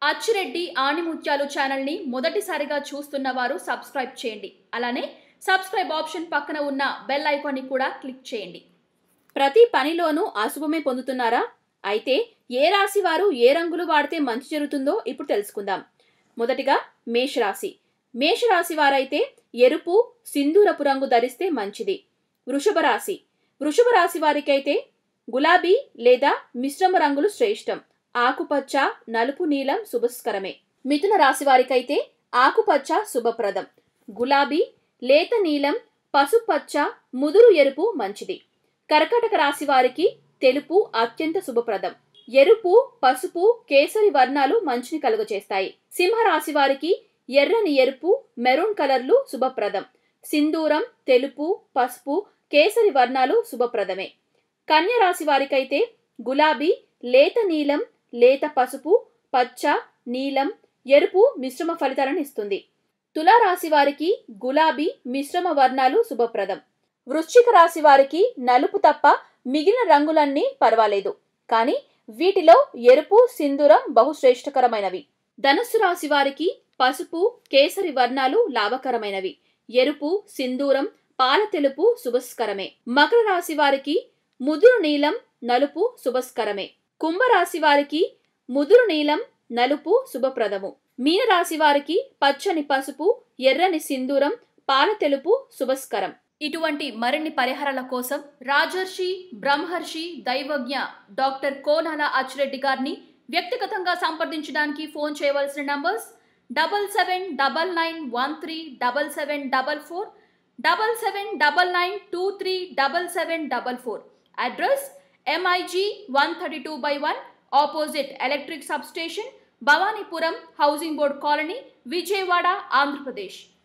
అచ్చిరెడ్డి ఆణిముత్యాలు ఛానల్ని మొదటిసారిగా చూస్తున్న వారు సబ్స్క్రైబ్ చేయండి అలానే సబ్స్క్రైబ్ ఆప్షన్ పక్కన ఉన్న బెల్ ఐకాన్ని కూడా క్లిక్ చేయండి ప్రతి పనిలోనూ అశుభమే పొందుతున్నారా అయితే ఏ రాశి వారు ఏ రంగులు వాడితే మంచి జరుగుతుందో ఇప్పుడు తెలుసుకుందాం మొదటిగా మేషరాశి మేషరాశి వారైతే ఎరుపు సింధూరపు రంగు ధరిస్తే మంచిది వృషభ రాశి వృషభ రాశి వారికైతే గులాబీ లేదా మిశ్రమ రంగులు శ్రేష్టం ఆకుపచ్చ నలుపు నీలం శుభస్కరమే మిథున రాశి వారికైతే ఆకుపచ్చ శుభప్రదం గులాబీ లేత నీలం పసుపచ్చ ముదురు ఎరుపు మంచిది కర్కటక రాశి వారికి తెలుపు అత్యంత శుభప్రదం ఎరుపు పసుపు కేసరి వర్ణాలు మంచిని కలుగచేస్తాయి సింహరాశి వారికి ఎర్రని ఎరుపు మెరూన్ కలర్లు శుభప్రదం సింధూరం తెలుపు పసుపు కేసరి వర్ణాలు శుభప్రదమే కన్య రాశి వారికైతే గులాబీ లేత నీలం లేత పసుపు పచ్చ నీలం ఎరుపు మిశ్రమ ఫలితాలను ఇస్తుంది తులారాశి వారికి గులాబీ మిశ్రమ వర్ణాలు శుభప్రదం వృశ్చిక రాశి వారికి నలుపు తప్ప మిగిలిన రంగులన్నీ పర్వాలేదు కానీ వీటిలో ఎరుపు సింధూరం బహుశ్రేష్టకరమైనవి ధనుస్సు రాశి వారికి పసుపు కేసరి వర్ణాలు లాభకరమైనవి ఎరుపు సింధూరం పాల తెలుపు శుభస్కరమే మకర రాశి వారికి ముదురు నీలం నలుపు శుభస్కరమే కుంభరాశి వారికి ముదురు నీలం నలుపు శుభప్రదము మీనరాశి వారికి పచ్చని పసుపు ఎర్రని సింధూరం పాల తెలుపు శుభస్కరం ఇటువంటి మరిన్ని పరిహారాల కోసం రాజర్షి బ్రహ్మర్షి దైవజ్ఞ డాక్టర్ కోనాల అచ్చిరెడ్డి గారిని వ్యక్తిగతంగా సంప్రదించడానికి ఫోన్ చేయవలసిన numbers double seven double nine one three double seven double four double seven double nine two three double seven double four address MIG one thirty two by one opposite electric substation Bhavanipuram housing board colony Vijayawada Andhra Pradesh